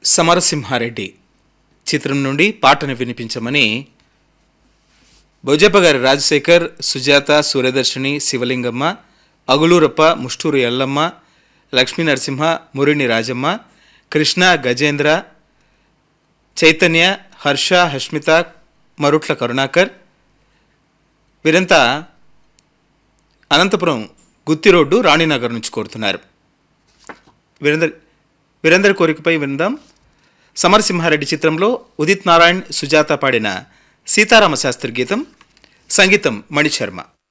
సమరసింహారెడ్డి చిత్రం నుండి పాటను వినిపించమని బొజ్జప్ప గారి రాజశేఖర్ సుజాత సూర్యదర్శిని శివలింగమ్మ అగులూరప్ప ముష్టూరు ఎల్లమ్మ లక్ష్మీ నరసింహ మురిని రాజమ్మ కృష్ణ గజేంద్ర చైతన్య హర్ష హష్మిత మరుట్ల కరుణాకర్ వీరంతా అనంతపురం గుత్తి రోడ్డు రాణినగర్ నుంచి కోరుతున్నారు వీరందరి వీరందరి కోరికపై విందాం సమరసింహారెడ్డి చిత్రంలో ఉదిత్ నారాయణ్ సుజాత పాడిన సీతారామ శాస్త్రి గీతం సంగీతం మణిశర్మ